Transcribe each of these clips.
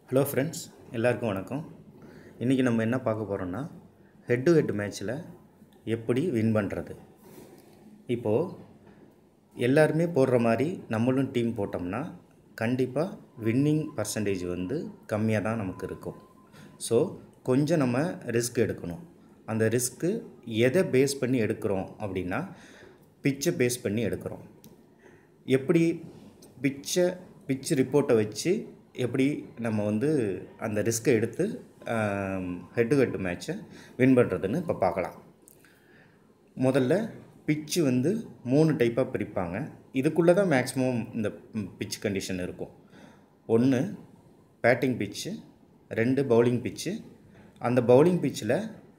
hello friends எல்லாருக்கும் வணக்கம் இன்றைக்கி நம்ம என்ன பார்க்க போகிறோம்னா ஹெட் டு ஹெட் மேட்ச்சில் எப்படி வின் பண்ணுறது இப்போது எல்லாருமே போடுற மாதிரி நம்மளும் டீம் போட்டோம்னா கண்டிப்பாக வின்னிங் பர்சன்டேஜ் வந்து கம்மியாக தான் நமக்கு இருக்கும் ஸோ கொஞ்சம் நம்ம ரிஸ்க் எடுக்கணும் அந்த ரிஸ்க்கு எதை பேஸ் பண்ணி எடுக்கிறோம் அப்படின்னா பிச்சை பேஸ் பண்ணி எடுக்கிறோம் எப்படி பிச்சை பிச் ரிப்போர்ட்டை வச்சு எப்படி நம்ம வந்து அந்த ரிஸ்க்கை எடுத்து ஹெட் டு ஹெட் மேட்ச்சை வின் பண்ணுறதுன்னு இப்போ பார்க்கலாம் முதல்ல பிச்சு வந்து மூணு டைப்பாக பிரிப்பாங்க இதுக்குள்ளே தான் மேக்ஸிமம் இந்த பிச் கண்டிஷன் இருக்கும் ஒன்று பேட்டிங் பிச்சு ரெண்டு பவுலிங் பிச்சு அந்த பவுலிங் பிச்சில்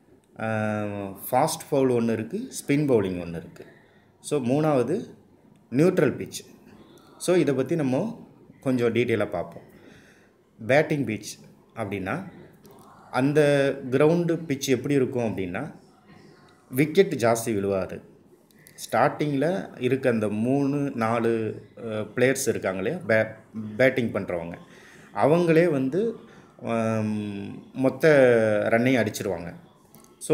ஃபாஸ்ட் பவுல் ஒன்று இருக்குது ஸ்பின் பவுலிங் ஒன்று இருக்குது ஸோ மூணாவது நியூட்ரல் பிச் ஸோ இதை பற்றி நம்ம கொஞ்சம் டீட்டெயிலாக பார்ப்போம் பேட்டிங் பிச் அப்படின்னா அந்த கிரவுண்டு பிச் எப்படி இருக்கும் அப்படின்னா விக்கெட் ஜாஸ்தி விழுவாது ஸ்டார்டிங்கில் இருக்க அந்த மூணு நாலு பிளேயர்ஸ் இருக்காங்களே பே பேட்டிங் பண்ணுறவங்க அவங்களே வந்து மொத்த ரன்னையும் அடிச்சிருவாங்க ஸோ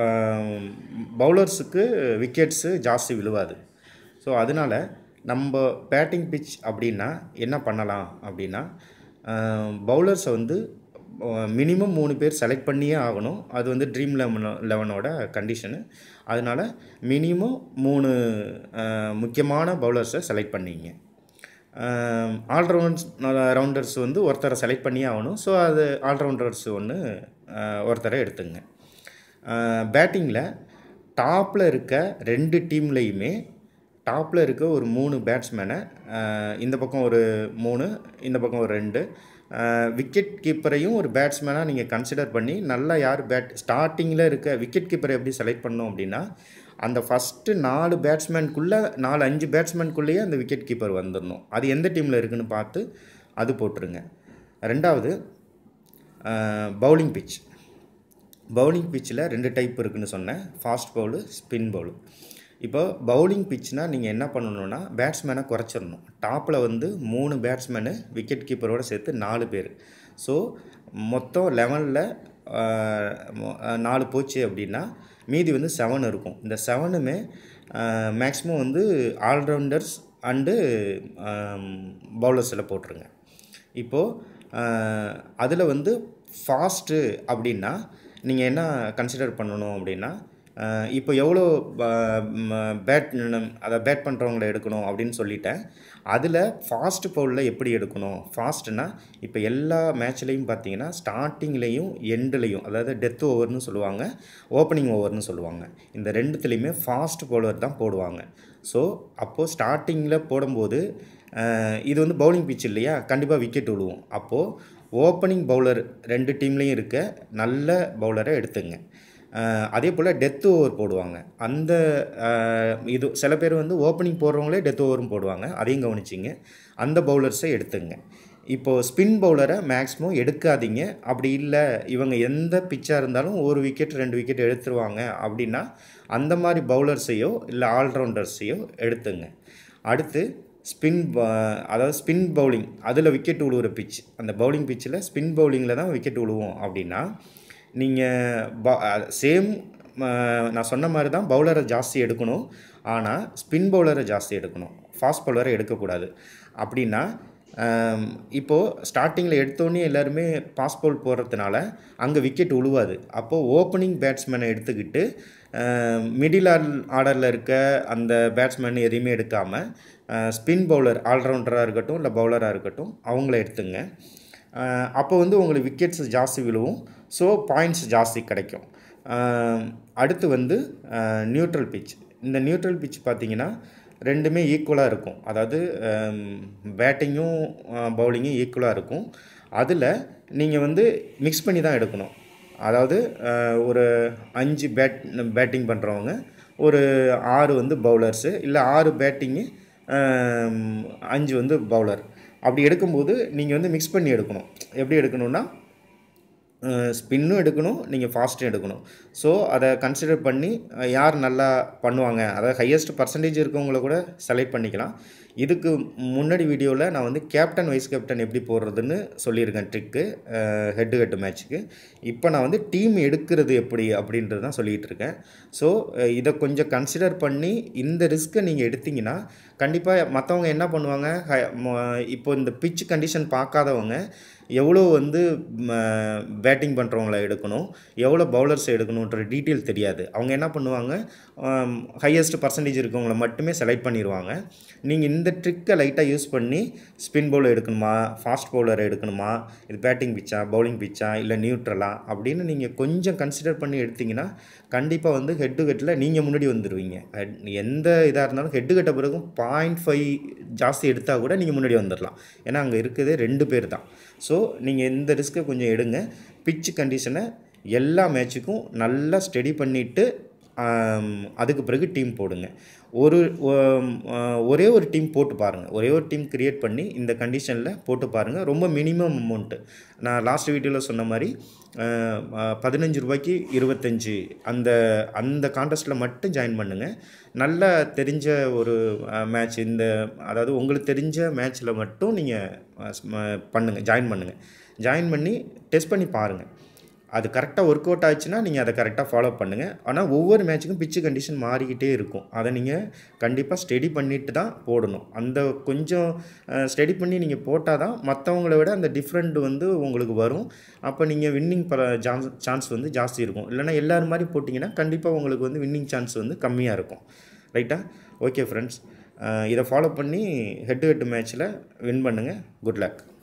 பவுலர்ஸுக்கு விக்கெட்ஸு ஜாஸ்தி விழுவாது ஸோ அதனால் நம்ம பேட்டிங் பிச் அப்படின்னா என்ன பண்ணலாம் அப்படின்னா பவுலர்ஸை வந்து மினிமம் மூணு பேர் செலக்ட் பண்ணியே ஆகணும் அது வந்து ட்ரீம் லெவன் லெவனோட கண்டிஷனு அதனால் மினிமம் மூணு முக்கியமான பவுலர்ஸை செலக்ட் பண்ணிங்க ஆல்ரவுண்ட்ஸ் ரவுண்டர்ஸ் வந்து ஒருத்தரை செலக்ட் பண்ணியே ஆகணும் ஸோ அது ஆல்ரவுண்டர்ஸ் ஒன்று ஒருத்தரை எடுத்துங்க பேட்டிங்கில் டாப்பில் இருக்க ரெண்டு டீம்லேயுமே டாப்பில் இருக்க ஒரு மூணு பேட்ஸ்மேனை இந்த பக்கம் ஒரு மூணு இந்த பக்கம் ஒரு ரெண்டு விக்கெட் கீப்பரையும் ஒரு பேட்ஸ்மேனாக நீங்கள் கன்சிடர் பண்ணி நல்லா யார் பேட் ஸ்டார்டிங்கில் இருக்க விக்கெட் கீப்பரை எப்படி செலக்ட் பண்ணோம் அப்படின்னா அந்த ஃபஸ்ட்டு நாலு பேட்ஸ்மேனுக்குள்ளே நாலு அஞ்சு பேட்ஸ்மேனுக்குள்ளேயே அந்த விக்கெட் கீப்பர் வந்துடணும் அது எந்த டீமில் இருக்குதுன்னு பார்த்து அது போட்டுருங்க ரெண்டாவது பவுலிங் பிச் பவுலிங் பிச்சில் ரெண்டு டைப் இருக்குதுன்னு சொன்னேன் ஃபாஸ்ட் பவுலு ஸ்பின் பவுலு இப்போ பவுலிங் பிச்னால் நீங்கள் என்ன பண்ணணுன்னா பேட்ஸ்மேனை குறைச்சிடணும் டாப்பில் வந்து மூணு பேட்ஸ்மேனு விக்கெட் கீப்பரோடு சேர்த்து நாலு பேர் ஸோ மொத்தம் லெவனில் நாலு போச்சு அப்படின்னா மீதி வந்து செவன் இருக்கும் இந்த செவனுமே மேக்ஸிமம் வந்து ஆல்ரவுண்டர்ஸ் அண்டு பவுலர்ஸில் போட்டுருங்க இப்போது அதில் வந்து ஃபாஸ்ட்டு அப்படின்னா நீங்கள் என்ன கன்சிடர் பண்ணணும் அப்படின்னா இப்போ எவ்வளோ பேட் அதை பேட் பண்ணுறவங்கள எடுக்கணும் அப்படின்னு சொல்லிட்டேன் அதில் ஃபாஸ்ட் பவுலில் எப்படி எடுக்கணும் ஃபாஸ்ட்டுனா இப்போ எல்லா மேட்ச்லேயும் பார்த்தீங்கன்னா ஸ்டார்டிங்லேயும் எண்டுலேயும் அதாவது டெத் ஓவர்னு சொல்லுவாங்க ஓப்பனிங் ஓவர்னு சொல்லுவாங்க இந்த ரெண்டுத்துலேயுமே ஃபாஸ்ட் பவுலர் தான் போடுவாங்க ஸோ அப்போது ஸ்டார்டிங்கில் போடும்போது இது வந்து பவுலிங் பிச் இல்லையா கண்டிப்பாக விக்கெட் விழுவும் அப்போது ஓப்பனிங் பவுலர் ரெண்டு டீம்லேயும் இருக்க நல்ல பவுலரை எடுத்துங்க அதே போல் டெத் ஓவர் போடுவாங்க அந்த இது சில பேர் வந்து ஓப்பனிங் போடுறவங்களே டெத் ஓவரும் போடுவாங்க அதையும் கவனிச்சிங்க அந்த பவுலர்ஸை எடுத்துங்க இப்போது ஸ்பின் பவுலரை மேக்ஸிமம் எடுக்காதீங்க அப்படி இல்லை இவங்க எந்த பிச்சாக இருந்தாலும் ஒரு விக்கெட் ரெண்டு விக்கெட் எடுத்துருவாங்க அப்படின்னா அந்த மாதிரி பவுலர்ஸையோ இல்லை ஆல்ரவுண்டர்ஸையோ எடுத்துங்க அடுத்து ஸ்பின் அதாவது ஸ்பின் பவுலிங் அதில் விக்கெட் விழுவுற பிச் அந்த பவுலிங் பிச்சில் ஸ்பின் பவுலிங்கில் தான் விக்கெட் விழுவோம் அப்படின்னா நீங்கள் ப சேம் நான் சொன்ன மாதிரி தான் பவுலரை ஜாஸ்தி எடுக்கணும் ஆனால் ஸ்பின் பவுலரை ஜாஸ்தி எடுக்கணும் ஃபாஸ்ட் பவுலரை எடுக்கக்கூடாது அப்படின்னா இப்போது ஸ்டார்டிங்கில் எடுத்தோடனே எல்லாருமே பாஸ் பவுல் போடுறதுனால அங்கே விக்கெட் உழுவாது அப்போது ஓப்பனிங் பேட்ஸ்மேனை எடுத்துக்கிட்டு மிடில் ஆர்டரில் இருக்க அந்த பேட்ஸ்மேன் எதையுமே எடுக்காமல் ஸ்பின் பவுலர் ஆல்ரவுண்டராக இருக்கட்டும் இல்லை பவுலராக இருக்கட்டும் அவங்கள எடுத்துங்க அப்போ வந்து உங்களுக்கு விக்கெட்ஸ் ஜாஸ்தி விழுவும் ஸோ பாயிண்ட்ஸ் ஜாஸ்தி கிடைக்கும் அடுத்து வந்து நியூட்ரல் பிச் இந்த நியூட்ரல் பிச் பார்த்திங்கன்னா ரெண்டுமே ஈக்குவலாக இருக்கும் அதாவது பேட்டிங்கும் பவுலிங்கும் ஈக்குவலாக இருக்கும் அதில் நீங்கள் வந்து மிக்ஸ் பண்ணி தான் எடுக்கணும் அதாவது ஒரு அஞ்சு பேட் பேட்டிங் பண்ணுறவங்க ஒரு ஆறு வந்து பவுலர்ஸு இல்லை ஆறு பேட்டிங்கு அஞ்சு வந்து பவுலர் அப்படி எடுக்கும்போது நீங்கள் வந்து மிக்ஸ் பண்ணி எடுக்கணும் எப்படி எடுக்கணுன்னா ஸ்பின்னும் எடுக்கணும் நீங்கள் ஃபாஸ்ட்டும் எடுக்கணும் ஸோ அதை கன்சிடர் பண்ணி யார் நல்லா பண்ணுவாங்க அதாவது ஹையஸ்ட் பர்சன்டேஜ் இருக்கவங்கள கூட செலக்ட் பண்ணிக்கலாம் இதுக்கு முன்னாடி வீடியோவில் நான் வந்து கேப்டன் வைஸ் கேப்டன் எப்படி போடுறதுன்னு சொல்லியிருக்கேன் ட்ரிக்கு ஹெட் டு ஹெட் மேட்ச்சுக்கு இப்போ நான் வந்து டீம் எடுக்கிறது எப்படி அப்படின்றது தான் சொல்லிகிட்டு இருக்கேன் ஸோ இதை கொஞ்சம் கன்சிடர் பண்ணி இந்த ரிஸ்க்கை நீங்கள் எடுத்தீங்கன்னா கண்டிப்பாக மற்றவங்க என்ன பண்ணுவாங்க ஹ- ம- இப்போ இந்த பிச் கண்டிஷன் பார்க்காதவங்க எவ்வளோ வந்து பேட்டிங் பண்ணுறவங்கள எடுக்கணும் எவ்வளோ பவுலர்ஸ் எடுக்கணுன்ற டீட்டெயில் தெரியாது அவங்க என்ன பண்ணுவாங்க ஹையஸ்ட் பர்சன்டேஜ் இருக்கவங்கள மட்டுமே செலக்ட் பண்ணிடுவாங்க நீங்கள் இந்த ட்ரிக்கை லைட்டாக யூஸ் பண்ணி ஸ்பின் பவுலர் எடுக்கணுமா ஃபாஸ்ட் பவுலர் எடுக்கணுமா இது பேட்டிங் பிச்சா பவுலிங் பிச்சா இல்லை நியூட்ரலா அப்படின்னு நீங்கள் கொஞ்சம் கன்சிடர் பண்ணி எடுத்தீங்கன்னா கண்டிப்பாக வந்து ஹெட் டு ஹெட்டில் நீங்கள் முன்னாடி வந்துடுவீங்க Head- எந்த இதாக இருந்தாலும் ஹெட் டு கெட்ட பிறகும் பாயிண்ட் ஃபைவ் ஜாஸ்தி எடுத்தால் கூட நீங்கள் முன்னாடி வந்துடலாம் ஏன்னா அங்கே இருக்கிறதே ரெண்டு பேர் தான் ஸோ நீங்கள் இந்த ரிஸ்க்கை கொஞ்சம் எடுங்க பிச் கண்டிஷனை எல்லா மேட்சுக்கும் நல்லா ஸ்டடி பண்ணிவிட்டு அதுக்கு பிறகு டீம் போடுங்க ஒரு ஒ- ஆஹ் ஒரே ஒரு டீம் போட்டு பாருங்கள் ஒரே ஒரு டீம் கிரியேட் பண்ணி இந்த கண்டிஷனில் போட்டு பாருங்கள் ரொம்ப மினிமம் அமௌண்ட்டு நான் லாஸ்ட் வீடியோவில் சொன்ன மாதிரி ஆஹ் ஆஹ் பதினஞ்சு ரூபாய்க்கு இருபத்தஞ்சி அந்த அந்த கான்டெஸ்ட்டில் மட்டும் ஜாயின் பண்ணுங்கள் நல்ல தெரிஞ்ச ஒரு மேட்ச் இந்த அதாவது உங்களுக்கு தெரிஞ்ச மேட்ச்சில் மட்டும் நீங்கள் பண்ணுங்கள் ஜாயின் பண்ணுங்கள் ஜாயின் பண்ணி டெஸ்ட் பண்ணி பாருங்கள் அது கரெக்டாக ஒர்க் அவுட் ஆச்சுன்னா நீங்கள் அதை கரெக்டாக ஃபாலோ பண்ணுங்கள் ஆனால் ஒவ்வொரு மேட்ச்சுக்கும் பிச்சு கண்டிஷன் மாறிக்கிட்டே இருக்கும் அதை நீங்கள் கண்டிப்பாக ஸ்டடி பண்ணிட்டு தான் போடணும் அந்த கொஞ்சம் ஸ்டடி பண்ணி நீங்கள் போட்டால் தான் மற்றவங்கள விட அந்த டிஃப்ரெண்ட் வந்து உங்களுக்கு வரும் அப்போ நீங்கள் வின்னிங் ப சான்ஸ் சான்ஸ் வந்து ஜாஸ்தி இருக்கும் இல்லைன்னா எல்லாரும் மாதிரி போட்டிங்கன்னா கண்டிப்பாக உங்களுக்கு வந்து வின்னிங் சான்ஸ் வந்து கம்மியாக இருக்கும் ரைட்டா ஓகே ஃப்ரெண்ட்ஸ் இதை ஃபாலோ பண்ணி ஹெட் டு ஹெட் மேட்ச்சில் வின் பண்ணுங்கள் குட் லக்